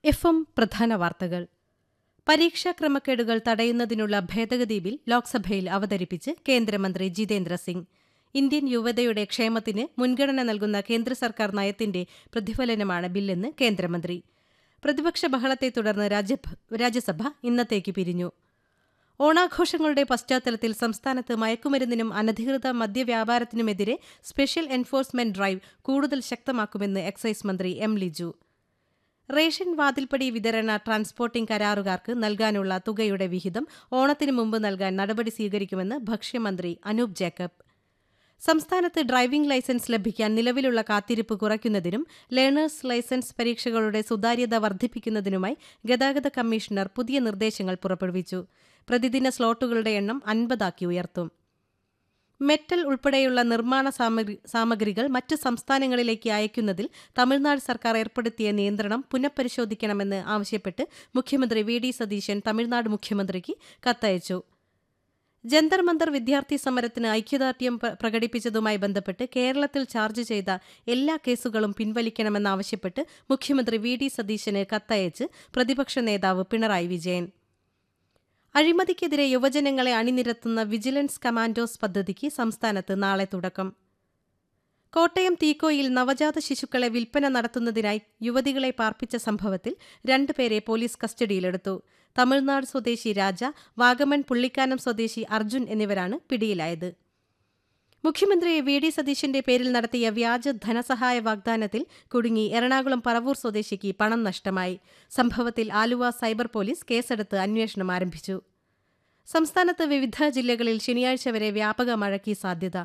F M പ്രധാന വാർത്തകൾ പരീക്ഷാ ക്രമക്കേടുകൾ തടയുന്നതിനുള്ള ഭേദഗതി ബിൽ ലോക്സഭയിൽ അവതരിപ്പിച്ച് കേന്ദ്രമന്ത്രി ജിതേന്ദ്ര സിംഗ് ഇന്ത്യൻ യുവതയുടെ ക്ഷേമത്തിന് മുൻഗണന നൽകുന്ന കേന്ദ്ര സർക്കാർ നയത്തിന്റെ പ്രതിഫലനമാണ് ബില്ലെന്ന് കേന്ദ്രമന്ത്രി പ്രതിപക്ഷ ബഹളത്തെ തുടർന്ന് രാജ്യഭ- രാജ്യസഭ ഇന്നത്തേക്ക് പിരിഞ്ഞു ഓണാഘോഷങ്ങളുടെ പശ്ചാത്തലത്തിൽ സംസ്ഥാനത്ത് മയക്കുമരുന്നിനും അനധികൃത മദ്യവ്യാപാരത്തിനുമെതിരെ സ്പെഷ്യൽ എൻഫോഴ്സ്മെന്റ് ഡ്രൈവ് കൂടുതൽ ശക്തമാക്കുമെന്ന് എക്സൈസ് മന്ത്രി എം ലിജു റേഷൻ വാതിൽപ്പടി വിതരണ ട്രാൻസ്പോർട്ടിംഗ് കരാറുകാർക്ക് നൽകാനുള്ള തുകയുടെ വിഹിതം ഓണത്തിന് മുമ്പ് നൽകാൻ നടപടി സ്വീകരിക്കുമെന്ന് ഭക്ഷ്യമന്ത്രി അനൂപ് ജേക്കബ് സംസ്ഥാനത്ത് ഡ്രൈവിംഗ് ലൈസൻസ് ലഭിക്കാൻ നിലവിലുള്ള കാത്തിരിപ്പ് കുറയ്ക്കുന്നതിനും ലേണേഴ്സ് ലൈസൻസ് പരീക്ഷകളുടെ സുതാര്യത വർദ്ധിപ്പിക്കുന്നതിനുമായി ഗതാഗത കമ്മീഷണർ പുതിയ നിർദ്ദേശങ്ങൾ പുറപ്പെടുവിച്ചു പ്രതിദിന സ്ലോട്ടുകളുടെ എണ്ണം അൻപതാക്കി ഉയർത്തും മെറ്റൽ ഉൾപ്പെടെയുള്ള നിർമ്മാണ സാമഗ്രി സാമഗ്രികൾ മറ്റ് സംസ്ഥാനങ്ങളിലേക്ക് അയക്കുന്നതിൽ തമിഴ്നാട് സർക്കാർ ഏർപ്പെടുത്തിയ നിയന്ത്രണം പുനഃപരിശോധിക്കണമെന്ന് ആവശ്യപ്പെട്ട് മുഖ്യമന്ത്രി വി ഡി സതീശൻ തമിഴ്നാട് മുഖ്യമന്ത്രിക്ക് കത്തയച്ചു ജന്തർ മന്ദർ വിദ്യാർത്ഥി സമരത്തിന് ഐക്യദാർഢ്യം പ്ര- പ്രകടിപ്പിച്ചതുമായി ബന്ധപ്പെട്ട് കേരളത്തിൽ ചാർജ് ചെയ്ത എല്ലാ കേസുകളും പിൻവലിക്കണമെന്നാവശ്യപ്പെട്ട് മുഖ്യമന്ത്രി വി ഡി സതീശന് കത്തയച്ച് പ്രതിപക്ഷ നേതാവ് പിണറായി വിജയൻ അഴിമതിക്കെതിരെ യുവജനങ്ങളെ അണിനിരത്തുന്ന വിജിലൻസ് കമാൻഡോസ് പദ്ധതിക്ക് സംസ്ഥാനത്ത് നാളെ തുടക്കം കോട്ടയം തീക്കോയിൽ നവജാത ശിശുക്കളെ വിൽപ്പന നടത്തുന്നതിനായി യുവതികളെ പാർപ്പിച്ച സംഭവത്തിൽ രണ്ടുപേരെ പോലീസ് കസ്റ്റഡിയിലെടുത്തു തമിഴ്നാട് സ്വദേശി രാജ വാഗമൺ പുള്ളിക്കാനം സ്വദേശി അർജുൻ എന്നിവരാണ് പിടിയിലായത് മുഖ്യമന്ത്രി വി ഡി സതീശന്റെ പേരിൽ നടത്തിയ വ്യാജ ധനസഹായ വാഗ്ദാനത്തിൽ കുടുങ്ങി എറണാകുളം പറവൂർ സ്വദേശിക്ക് പണം നഷ്ടമായി സംഭവത്തിൽ ആലുവ സൈബർ പോലീസ് കേസെടുത്ത് അന്വേഷണം ആരംഭിച്ചു സംസ്ഥാനത്ത് വിവിധ ജില്ലകളിൽ ശനിയാഴ്ച വരെ വ്യാപക മഴയ്ക്ക് സാധ്യത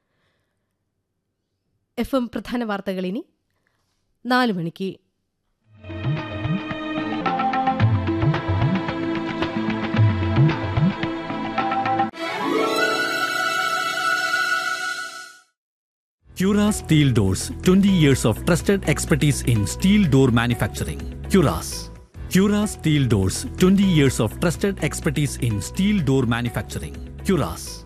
എഫ് എം പ്രധാന വാർത്തകൾ ഇനി നാല് മണിക്ക് Cura Steel Doors 20 years of trusted expertise in steel door manufacturing. Curas. Cura Steel Doors 20 years of trusted expertise in steel door manufacturing. Curas.